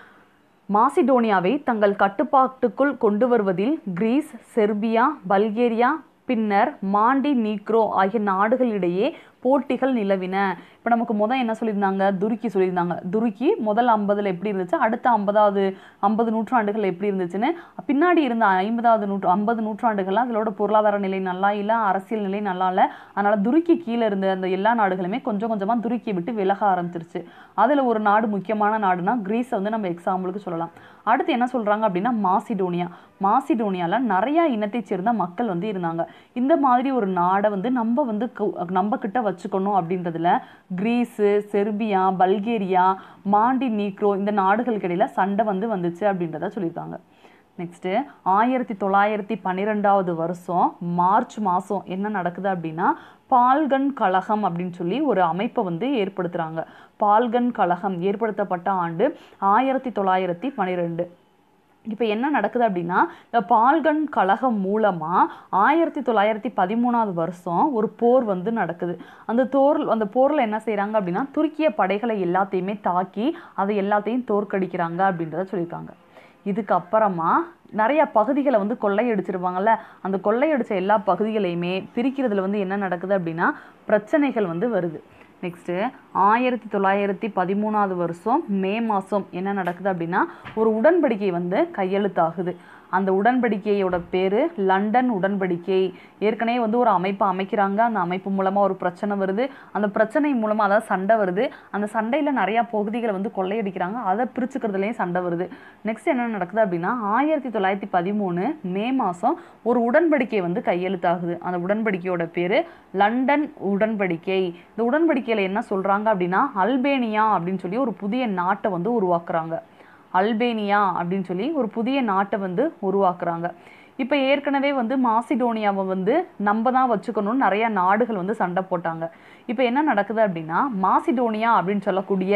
மாசிடோனியாவை தங்கள் கட்டுப்பாட்டுக்குள் கொண்டு வருவதில் கிரீஸ் செர்பியா பல்கேரியா பின்னர் மாண்டி நீக்ரோ ஆகிய நாடுகளிடையே போட்டிகள் நிலவின இப்போ நமக்கு முதல் என்ன சொல்லியிருந்தாங்க துருக்கி சொல்லியிருந்தாங்க துருக்கி முதல் ஐம்பதில் எப்படி இருந்துச்சு அடுத்த ஐம்பதாவது ஐம்பது நூற்றாண்டுகள் எப்படி இருந்துச்சுன்னு பின்னாடி இருந்த ஐம்பதாவது நூற்று ஐம்பது நூற்றாண்டுகள்லாம் அதோட பொருளாதார நிலை நல்லா இல்லை அரசியல் நிலை நல்லா இல்லை அதனால் துருக்கி கீழே இருந்த அந்த எல்லா நாடுகளுமே கொஞ்சம் கொஞ்சமாக துருக்கியை விட்டு விலக ஆரம்பிச்சிருச்சு அதில் ஒரு நாடு முக்கியமான நாடுனா கிரீஸை வந்து நம்ம எக்ஸாம்பிளுக்கு சொல்லலாம் அடுத்து என்ன சொல்கிறாங்க அப்படின்னா மாசிடோனியா மாசிடோனியாவில் நிறையா இனத்தைச் சேர்ந்த மக்கள் வந்து இருந்தாங்க இந்த மாதிரி ஒரு நாடை வந்து நம்ம வந்து கு- நம்ம கிட்ட வச்சுக்கணும் அப்படின்றதுல Greece Serbia Bulgaria Montenegro இந்த நாடுகளுக்கு இடையில சண்டை வந்து வந்துச்சு அப்படின்றத சொல்லியிருக்காங்க நெக்ஸ்ட்டு ஆயிரத்தி தொள்ளாயிரத்தி பன்னிரெண்டாவது வருஷம் மார்ச் மாதம் என்ன நடக்குது அப்படின்னா பால்கன் கழகம் அப்படின்னு சொல்லி ஒரு அமைப்பை வந்து ஏற்படுத்துகிறாங்க பால்கன் கழகம் ஏற்படுத்தப்பட்ட ஆண்டு ஆயிரத்தி தொள்ளாயிரத்தி பன்னிரெண்டு இப்போ என்ன நடக்குது அப்படின்னா இந்த பால்கன் கழகம் மூலமாக ஆயிரத்தி தொள்ளாயிரத்தி பதிமூணாவது வருஷம் ஒரு போர் வந்து நடக்குது அந்த தோர் அந்த போரில் என்ன செய்கிறாங்க அப்படின்னா துருக்கிய படைகளை எல்லாத்தையுமே தாக்கி அதை எல்லாத்தையும் தோற்கடிக்கிறாங்க அப்படின்றத சொல்லியிருக்காங்க இதுக்கு அப்புறமா நிறைய பகுதிகளை வந்து கொள்ளையடிச்சிருப்பாங்கல்ல அந்த கொள்ளையடிச்ச எல்லா பகுதிகளையுமே பிரிக்கிறதுல வந்து என்ன நடக்குது அப்படின்னா பிரச்சனைகள் வந்து வருது நெக்ஸ்ட்டு ஆயிரத்தி தொள்ளாயிரத்தி பதிமூணாவது வருஷம் மே மாதம் என்ன நடக்குது அப்படின்னா ஒரு உடன்படிக்கை வந்து கையெழுத்தாகுது அந்த உடன்படிக்கையோட பேர் லண்டன் உடன்படிக்கை ஏற்கனவே வந்து ஒரு அமைப்பை அமைக்கிறாங்க அந்த அமைப்பு மூலமாக ஒரு பிரச்சனை வருது அந்த பிரச்சனை மூலமாக அதாவது சண்டை வருது அந்த சண்டையில் நிறையா பகுதிகளை வந்து கொள்ளையடிக்கிறாங்க அதை பிரிச்சுக்கிறதுலேயும் சண்டை வருது நெக்ஸ்ட் என்ன நடக்குது அப்படின்னா ஆயிரத்தி தொள்ளாயிரத்தி பதிமூணு மே மாதம் ஒரு உடன்படிக்கை வந்து கையெழுத்தாகுது அந்த உடன்படிக்கையோட பேர் லண்டன் உடன்படிக்கை இந்த உடன்படிக்கையில் என்ன சொல்கிறாங்க அப்படின்னா அல்பேனியா அப்படின்னு சொல்லி ஒரு புதிய நாட்டை வந்து உருவாக்குறாங்க அல்பேனியா அப்படின்னு சொல்லி ஒரு புதிய நாட்டை வந்து உருவாக்குறாங்க இப்போ ஏற்கனவே வந்து மாசிடோனியாவை வந்து நம்ம தான் வச்சுக்கணும்னு நிறைய நாடுகள் வந்து சண்டை போட்டாங்க இப்போ என்ன நடக்குது அப்படின்னா மாசிடோனியா அப்படின்னு சொல்லக்கூடிய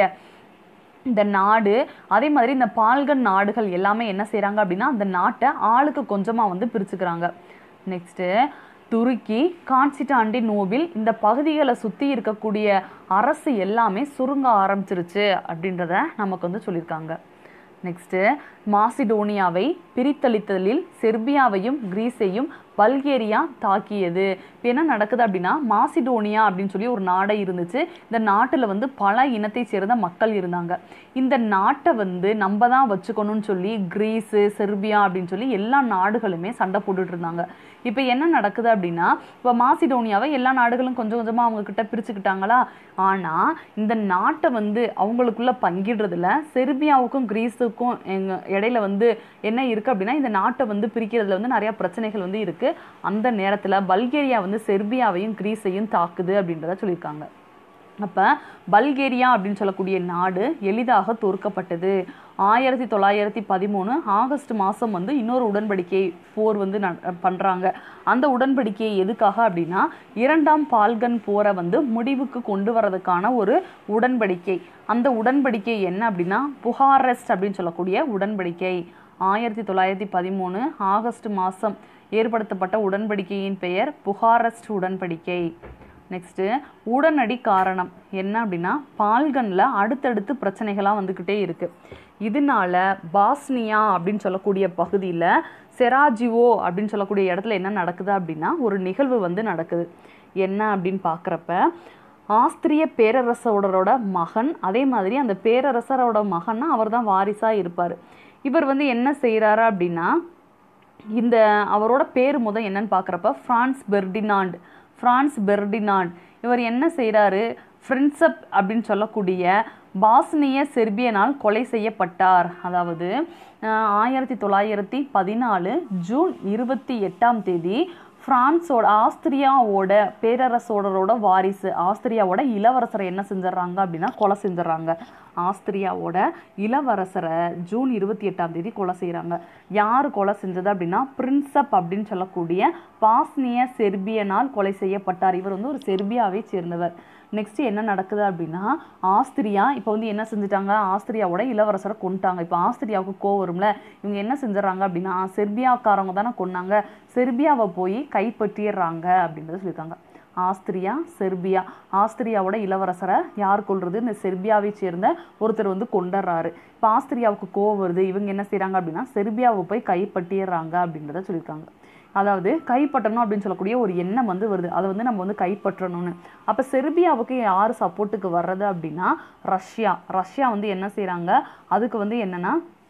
இந்த நாடு அதே மாதிரி இந்த பால்கன் நாடுகள் எல்லாமே என்ன செய்கிறாங்க அப்படின்னா அந்த நாட்டை ஆளுக்கு கொஞ்சமாக வந்து பிரிச்சுக்கிறாங்க நெக்ஸ்ட்டு துருக்கி கான்ஸ்டாண்டினோபில் இந்த பகுதிகளை சுற்றி இருக்கக்கூடிய அரசு எல்லாமே சுருங்க ஆரம்பிச்சிருச்சு அப்படின்றத நமக்கு வந்து சொல்லியிருக்காங்க நெக்ஸ்ட்டு மாசிடோனியாவை பிரித்தளித்தலில் செர்பியாவையும் கிரீஸையும் பல்கேரியா தாக்கியது இப்போ என்ன நடக்குது அப்படின்னா மாசிடோனியா அப்படின்னு சொல்லி ஒரு நாடே இருந்துச்சு இந்த நாட்டில் வந்து பல இனத்தை சேர்ந்த மக்கள் இருந்தாங்க இந்த நாட்டை வந்து நம்ம தான் வச்சுக்கணும்னு சொல்லி கிரீஸு செர்பியா அப்படின்னு சொல்லி எல்லா நாடுகளுமே சண்டை போட்டுட்டு இருந்தாங்க இப்போ என்ன நடக்குது அப்படின்னா இப்போ மாசிடோனியாவை எல்லா நாடுகளும் கொஞ்சம் கொஞ்சமாக அவங்க கிட்ட பிரிச்சுக்கிட்டாங்களா ஆனால் இந்த நாட்டை வந்து அவங்களுக்குள்ள பங்கிடுறதுல செர்பியாவுக்கும் கிரீஸுக்கும் எங்க இடையில வந்து என்ன இருக்குது அப்படின்னா இந்த நாட்டை வந்து பிரிக்கிறதுல வந்து நிறையா பிரச்சனைகள் வந்து இருக்குது அந்த நேரத்தில் பல்கேரியா வந்து செர்பியாவையும் கிரீஸையும் தாக்குது அப்படின்றத சொல்லியிருக்காங்க அப்போ பல்கேரியா அப்படின்னு சொல்லக்கூடிய நாடு எளிதாக தோற்கப்பட்டது ஆயிரத்தி தொள்ளாயிரத்தி பதிமூணு ஆகஸ்ட் மாதம் வந்து இன்னொரு உடன்படிக்கை போர் வந்து பண்ணுறாங்க அந்த உடன்படிக்கை எதுக்காக அப்படின்னா இரண்டாம் பால்கன் போரை வந்து முடிவுக்கு கொண்டு வரதுக்கான ஒரு உடன்படிக்கை அந்த உடன்படிக்கை என்ன அப்படின்னா புகாரெஸ்ட் அப்படின்னு சொல்லக்கூடிய உடன்படிக்கை ஆயிரத்தி தொள்ளாயிரத்தி பதிமூணு ஆகஸ்ட் மாதம் ஏற்படுத்தப்பட்ட உடன்படிக்கையின் பெயர் புகாரெஸ்ட் உடன்படிக்கை நெக்ஸ்ட்டு உடனடி காரணம் என்ன அப்படின்னா பால்கனில் அடுத்தடுத்து பிரச்சனைகளாக வந்துக்கிட்டே இருக்குது இதனால பாஸ்னியா அப்படின்னு சொல்லக்கூடிய பகுதியில் செராஜிவோ அப்படின்னு சொல்லக்கூடிய இடத்துல என்ன நடக்குது அப்படின்னா ஒரு நிகழ்வு வந்து நடக்குது என்ன அப்படின்னு பார்க்குறப்ப ஆஸ்திரிய பேரரசரோட மகன் அதே மாதிரி அந்த பேரரசரோட மகன்னா அவர் தான் வாரிசாக இருப்பார் இவர் வந்து என்ன செய்கிறாரு அப்படின்னா இந்த அவரோட பேர் முத என்னன்னு பார்க்குறப்ப ஃப்ரான்ஸ் பெர்டினாண்ட் ஃப்ரான்ஸ் பெர்டினாண்ட் இவர் என்ன செய்கிறாரு ஃப்ரெண்ட்ஸப் அப்படின்னு சொல்லக்கூடிய பாஸ்னிய செர்பியனால் கொலை செய்யப்பட்டார் அதாவது ஆயிரத்தி தொள்ளாயிரத்தி பதினாலு ஜூன் இருபத்தி எட்டாம் தேதி பிரான்ஸோட ஆஸ்திரியாவோட பேரரசோடரோட வாரிசு ஆஸ்திரியாவோட இளவரசரை என்ன செஞ்சிடறாங்க அப்படின்னா கொலை செஞ்சிடறாங்க ஆஸ்திரியாவோட இளவரசரை ஜூன் இருபத்தி எட்டாம் தேதி கொலை செய்கிறாங்க யார் கொலை செஞ்சது அப்படின்னா பிரின்சப் அப்படின்னு சொல்லக்கூடிய பாஸ்னிய செர்பியனால் கொலை செய்யப்பட்டார் இவர் வந்து ஒரு செர்பியாவை சேர்ந்தவர் நெக்ஸ்ட் என்ன நடக்குது அப்படின்னா ஆஸ்திரியா இப்போ வந்து என்ன செஞ்சுட்டாங்க ஆஸ்திரியாவோட இளவரசரை கொண்டுட்டாங்க இப்போ ஆஸ்திரியாவுக்கு கோவம் வரும்ல இவங்க என்ன செஞ்சுறாங்க அப்படின்னா செர்பியாக்காரவங்க தானே கொன்னாங்க செர்பியாவை போய் கைப்பற்றிடுறாங்க அப்படின்றத சொல்லியிருக்காங்க ஆஸ்திரியா செர்பியா ஆஸ்திரியாவோட இளவரசரை யார் கொல்றது இந்த செர்பியாவை சேர்ந்த ஒருத்தர் வந்து கொண்டுறாரு இப்போ ஆஸ்திரியாவுக்கு கோவம் வருது இவங்க என்ன செய்றாங்க அப்படின்னா செர்பியாவை போய் கைப்பற்றிடுறாங்க அப்படின்றத சொல்லியிருக்காங்க அதாவது கைப்பற்றணும் அப்படின்னு சொல்லக்கூடிய ஒரு எண்ணம் வந்து வருது அதை வந்து நம்ம வந்து கைப்பற்றணும்னு அப்போ செர்பியாவுக்கு யார் சப்போர்ட்டுக்கு வர்றது அப்படின்னா ரஷ்யா ரஷ்யா வந்து என்ன செய்கிறாங்க அதுக்கு வந்து என்னன்னா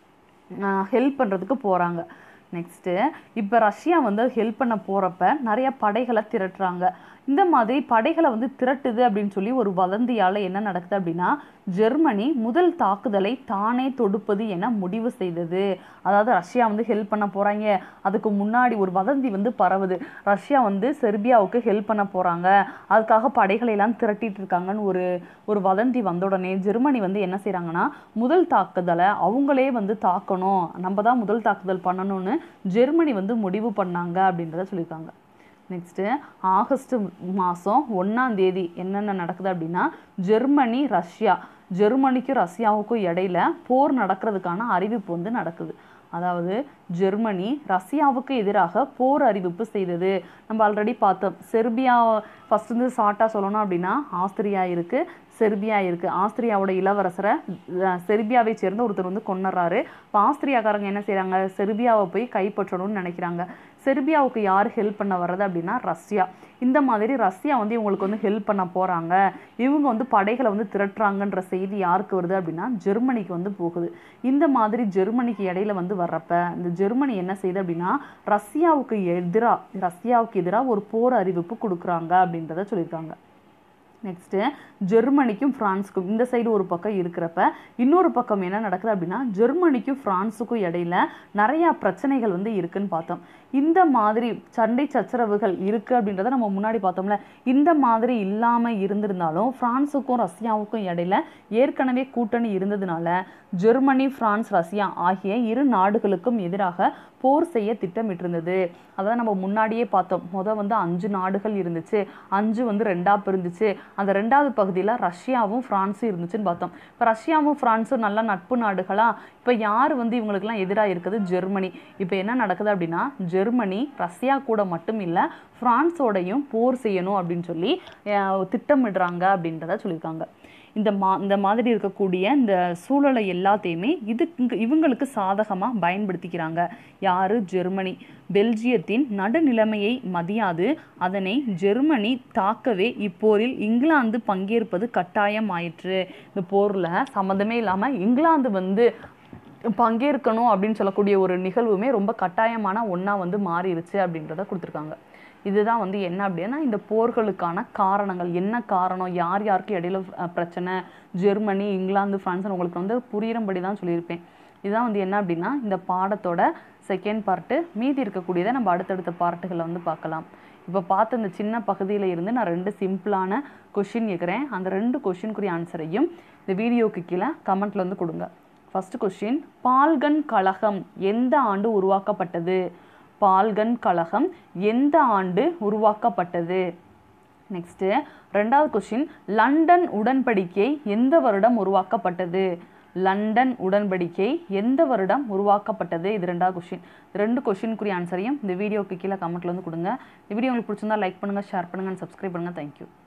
ஹெல்ப் பண்ணுறதுக்கு போகிறாங்க நெக்ஸ்ட்டு இப்போ ரஷ்யா வந்து ஹெல்ப் பண்ண போகிறப்ப நிறைய படைகளை திரட்டுறாங்க இந்த மாதிரி படைகளை வந்து திரட்டுது அப்படின்னு சொல்லி ஒரு வதந்தியால் என்ன நடக்குது அப்படின்னா ஜெர்மனி முதல் தாக்குதலை தானே தொடுப்பது என முடிவு செய்தது அதாவது ரஷ்யா வந்து ஹெல்ப் பண்ண போகிறாங்க அதுக்கு முன்னாடி ஒரு வதந்தி வந்து பரவுது ரஷ்யா வந்து செர்பியாவுக்கு ஹெல்ப் பண்ண போகிறாங்க அதுக்காக படைகளை எல்லாம் திரட்டிட்டு இருக்காங்கன்னு ஒரு ஒரு வதந்தி வந்த உடனே ஜெர்மனி வந்து என்ன செய்கிறாங்கன்னா முதல் தாக்குதலை அவங்களே வந்து தாக்கணும் நம்ம தான் முதல் தாக்குதல் பண்ணணும்னு ஜெர்மனி வந்து முடிவு பண்ணாங்க அப்படின்றத சொல்லியிருக்காங்க நெக்ஸ்ட்டு ஆகஸ்ட் மாதம் ஒன்றாம் தேதி என்னென்ன நடக்குது அப்படின்னா ஜெர்மனி ரஷ்யா ஜெர்மனிக்கும் ரஷ்யாவுக்கும் இடையில போர் நடக்கிறதுக்கான அறிவிப்பு வந்து நடக்குது அதாவது ஜெர்மனி ரஷ்யாவுக்கு எதிராக போர் அறிவிப்பு செய்தது நம்ம ஆல்ரெடி பார்த்தோம் செர்பியா ஃபர்ஸ்ட் வந்து ஷார்ட்டாக சொல்லணும் அப்படின்னா ஆஸ்திரியா இருக்குது செர்பியா இருக்குது ஆஸ்திரியாவோட இளவரசரை அஹ், செர்பியாவை சேர்ந்த ஒருத்தர் வந்து கொண்டுறாரு இப்போ ஆஸ்திரியாக்காரங்க என்ன செய்கிறாங்க செர்பியாவை போய் கைப்பற்றணும்னு நினைக்கிறாங்க செர்பியாவுக்கு யார் ஹெல்ப் பண்ண வர்றது அப்படின்னா ரஷ்யா இந்த மாதிரி ரஷ்யா வந்து இவங்களுக்கு வந்து ஹெல்ப் பண்ண போகிறாங்க இவங்க வந்து படைகளை வந்து திரட்டுறாங்கன்ற செய்தி யாருக்கு வருது அப்படின்னா ஜெர்மனிக்கு வந்து போகுது இந்த மாதிரி ஜெர்மனிக்கு இடையில வந்து வர்றப்ப இந்த ஜெர்மனி என்ன செய்யுது அப்படின்னா ரஷ்யாவுக்கு எதிராக ரஷ்யாவுக்கு எதிராக ஒரு போர் அறிவிப்பு கொடுக்குறாங்க அப்படின்றத சொல்லியிருக்காங்க நெக்ஸ்ட்டு ஜெர்மனிக்கும் ஃப்ரான்ஸுக்கும் இந்த சைடு ஒரு பக்கம் இருக்கிறப்ப இன்னொரு பக்கம் என்ன நடக்குது அப்படின்னா ஜெர்மனிக்கும் ஃப்ரான்ஸுக்கும் இடையில நிறையா பிரச்சனைகள் வந்து இருக்குன்னு பார்த்தோம் இந்த மாதிரி சண்டை சச்சரவுகள் இருக்கு அப்படின்றத நம்ம முன்னாடி பார்த்தோம்ல இந்த மாதிரி இல்லாமல் இருந்திருந்தாலும் ஃப்ரான்ஸுக்கும் ரஷ்யாவுக்கும் இடையில ஏற்கனவே கூட்டணி இருந்ததுனால ஜெர்மனி பிரான்ஸ் ரஷ்யா ஆகிய இரு நாடுகளுக்கும் எதிராக போர் செய்ய திட்டமிட்டிருந்தது அதான் நம்ம முன்னாடியே பார்த்தோம் முத வந்து அஞ்சு நாடுகள் இருந்துச்சு அஞ்சு வந்து ரெண்டா பிரிந்துச்சு அந்த ரெண்டாவது பகுதியில் ரஷ்யாவும் பிரான்ஸும் இருந்துச்சுன்னு பார்த்தோம் இப்போ ரஷ்யாவும் பிரான்ஸும் நல்ல நட்பு நாடுகளா இப்போ யார் வந்து இவங்களுக்கெல்லாம் எதிராக இருக்குது ஜெர்மனி இப்போ என்ன நடக்குது அப்படின்னா ஜெர்மனி ரஷ்யா கூட மட்டும் இல்லை பிரான்ஸோடையும் போர் செய்யணும் அப்படின்னு சொல்லி அஹ், திட்டமிடுறாங்க அப்படின்றத சொல்லியிருக்காங்க இந்த மா இந்த மாதிரி இருக்கக்கூடிய இந்த சூழலை எல்லாத்தையுமே இதுக்கு இவங்களுக்கு சாதகமாக பயன்படுத்திக்கிறாங்க யாரு ஜெர்மனி பெல்ஜியத்தின் நடுநிலைமையை மதியாது அதனை ஜெர்மனி தாக்கவே இப்போரில் இங்கிலாந்து பங்கேற்பது கட்டாயம் ஆயிற்று இந்த போரில் சம்மந்தமே இல்லாமல் இங்கிலாந்து வந்து பங்கேற்கணும் அப்படின்னு சொல்லக்கூடிய ஒரு நிகழ்வுமே ரொம்ப கட்டாயமான ஒன்றா வந்து மாறிடுச்சு அப்படின்றத கொடுத்துருக்காங்க இதுதான் வந்து என்ன அப்படின்னா இந்த போர்களுக்கான காரணங்கள் என்ன காரணம் யார் யாருக்கு இடையில அஹ், பிரச்சனை ஜெர்மனி இங்கிலாந்து பிரான்ஸ் உங்களுக்கு வந்து புரியுறபடி தான் சொல்லியிருப்பேன் இதுதான் வந்து என்ன அப்படின்னா இந்த பாடத்தோட செகண்ட் பார்ட்டு மீதி இருக்கக்கூடியதை நம்ம அடுத்தடுத்த பார்ட்டுகளில் வந்து பார்க்கலாம் இப்போ பார்த்த இந்த சின்ன பகுதியில் இருந்து நான் ரெண்டு சிம்பிளான கொஷின் கேட்குறேன் அந்த ரெண்டு கொஷினுக்குரிய ஆன்சரையும் இந்த வீடியோக்கு கீழே கமெண்ட்ல வந்து கொடுங்க ஃபர்ஸ்ட் கொஸ்டின் பால்கன் கழகம் எந்த ஆண்டு உருவாக்கப்பட்டது பால்கன் கழகம் எந்த ஆண்டு உருவாக்கப்பட்டது நெக்ஸ்ட்டு ரெண்டாவது கொஸ்டின் லண்டன் உடன்படிக்கை எந்த வருடம் உருவாக்கப்பட்டது லண்டன் உடன்படிக்கை எந்த வருடம் உருவாக்கப்பட்டது இது ரெண்டாவது கொஸ்டின் ரெண்டு கொஸ்டினுக்குரிய ஆன்சரையும் இந்த வீடியோக்கு கீழே கமெண்ட்ல வந்து கொடுங்க இந்த வீடியோ உங்களுக்கு பிடிச்சிருந்தா லைக் பண்ணுங்கள் ஷேர் பண்ணுங்கள் சப்ஸ்கிரைப் பண்ணுங்கள் தேங்க்யூ